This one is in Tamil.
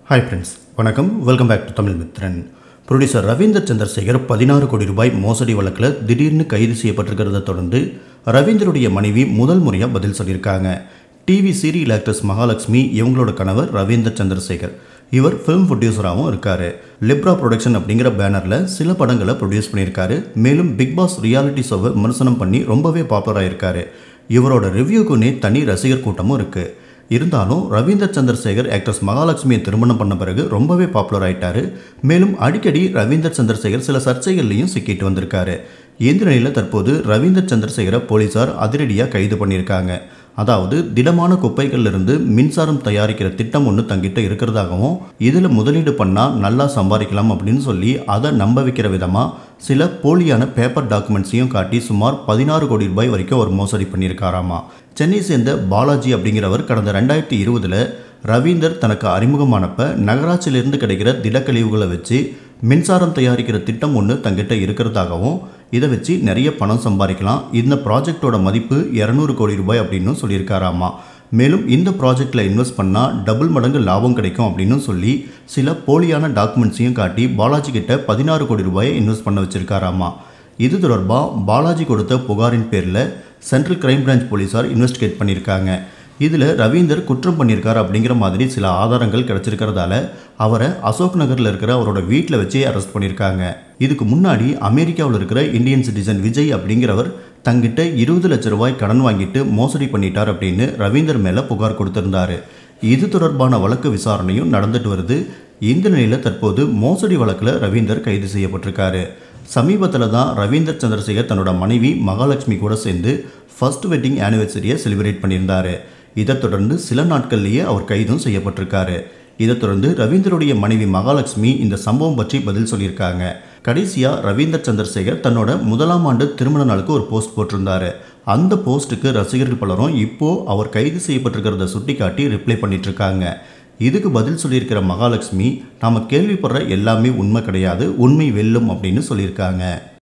ஹாய் ஃப்ரெண்ட்ஸ் வணக்கம் welcome back to Tamil Mithran producer Ravindar Chandrasekar பதினாறு கோடி ரூபாய் மோசடி வழக்கில் திடீர்னு கைது செய்யப்பட்டிருக்கிறத தொடர்ந்து ரவீந்தருடைய மனைவி முதல் முறையாக பதில் சொல்லியிருக்காங்க டிவி சீரியல் ஆக்ட்ரஸ் மகாலட்சுமி இவங்களோட கணவர் ரவீந்தர் சந்திரசேகர் இவர் ஃபிலிம் ப்ரொடியூசராகவும் இருக்கார் லிப்ரா ப்ரொடக்ஷன் அப்படிங்கிற பேனரில் சில படங்களை ப்ரொடியூஸ் பண்ணியிருக்காரு மேலும் பிக் பாஸ் ரியாலிட்டி ஷோவை விமர்சனம் பண்ணி ரொம்பவே பாப்புலராக இருக்காரு இவரோட ரிவ்யூக்குன்னே தனி ரசிகர் கூட்டமும் இருக்குது இருந்தாலும் ரவீந்தர் சந்திரசேகர் ஆக்ட்ரஸ் மகாலட்சுமியை திருமணம் பண்ண பிறகு ரொம்பவே பாப்புலர் ஆயிட்டாரு மேலும் அடிக்கடி ரவீந்தர் சந்திரசேகர் சில சர்ச்சைகள்லையும் சிக்கிட்டு வந்திருக்காரு இந்த நிலையில் தற்போது ரவீந்தர் சந்திரசேகரை போலீசார் அதிரடியாக கைது பண்ணியிருக்காங்க அதாவது திடமான குப்பைகள்ல இருந்து மின்சாரம் தயாரிக்கிற திட்டம் ஒன்று தங்கிட்ட இருக்கிறதாகவும் இதில் முதலீடு பண்ணால் நல்லா சம்பாதிக்கலாம் அப்படின்னு சொல்லி அதை நம்ப வைக்கிற விதமாக சில போலியான பேப்பர் டாக்குமெண்ட்ஸையும் காட்டி சுமார் பதினாறு கோடி ரூபாய் வரைக்கும் அவர் மோசடி பண்ணியிருக்காராமா சென்னை சேர்ந்த பாலாஜி அப்படிங்கிறவர் கடந்த ரெண்டாயிரத்தி இருபதில் ரவீந்தர் தனக்கு அறிமுகமானப்ப நகராட்சியிலிருந்து கிடைக்கிற திடக்கழிவுகளை வச்சு மின்சாரம் தயாரிக்கிற திட்டம் ஒன்று தங்கிட்ட இருக்கிறதாகவும் இதை வச்சு நிறைய பணம் சம்பாதிக்கலாம் இந்த ப்ராஜெக்டோட மதிப்பு இரநூறு கோடி ரூபாய் அப்படின்னு சொல்லியிருக்காராமா மேலும் இந்த ப்ராஜெக்டில் இன்வெஸ்ட் பண்ணால் டபுள் மடங்கு லாபம் கிடைக்கும் அப்படின்னு சொல்லி சில போலியான டாக்குமெண்ட்ஸையும் காட்டி பாலாஜி கிட்ட பதினாறு கோடி ரூபாயை இன்வெஸ்ட் பண்ண வச்சிருக்காராமா இது தொடர்பாக பாலாஜி கொடுத்த புகாரின் பேரில் சென்ட்ரல் கிரைம் பிரான்ச் போலீஸார் இன்வெஸ்டிகேட் பண்ணியிருக்காங்க இதில் ரவீந்தர் குற்றம் பண்ணியிருக்கார் அப்படிங்கிற மாதிரி சில ஆதாரங்கள் கிடைச்சிருக்கிறதால அவரை அசோக் நகரில் இருக்கிற அவரோட வீட்டில் வச்சே அரெஸ்ட் பண்ணியிருக்காங்க இதுக்கு முன்னாடி அமெரிக்காவில் இருக்கிற இந்தியன் சிட்டிசன் விஜய் அப்படிங்கிறவர் தங்கிட்ட இருபது லட்ச ரூபாய் கடன் வாங்கிட்டு மோசடி பண்ணிட்டார் அப்படின்னு ரவீந்தர் மேலே புகார் கொடுத்திருந்தாரு இது தொடர்பான வழக்கு விசாரணையும் நடந்துட்டு வருது இந்த நிலையில் தற்போது மோசடி வழக்கில் ரவீந்தர் கைது செய்யப்பட்டிருக்காரு சமீபத்தில் தான் ரவீந்தர் சந்திரசேகர் தன்னோட மனைவி மகாலட்சுமி கூட சேர்ந்து ஃபர்ஸ்ட் வெட்டிங் ஆனிவர்சரியை செலிப்ரேட் பண்ணியிருந்தாரு இதைத் தொடர்ந்து சில நாட்கள்லேயே அவர் கைதும் செய்யப்பட்டிருக்காரு இதைத் தொடர்ந்து ரவீந்தருடைய மனைவி மகாலட்சுமி இந்த சம்பவம் பற்றி பதில் சொல்லியிருக்காங்க கடைசியாக ரவீந்தர் சந்திரசேகர் தன்னோட முதலாம் ஆண்டு திருமண நாளுக்கு ஒரு போஸ்ட் போட்டிருந்தாரு அந்த போஸ்ட்டுக்கு ரசிகர்கள் பலரும் இப்போ அவர் கைது செய்யப்பட்டிருக்கிறத சுட்டி காட்டி ரிப்ளை பண்ணிட்டு இருக்காங்க இதுக்கு பதில் சொல்லியிருக்கிற மகாலட்சுமி நாம கேள்விப்படுற எல்லாமே உண்மை கிடையாது உண்மை வெல்லும் அப்படின்னு சொல்லியிருக்காங்க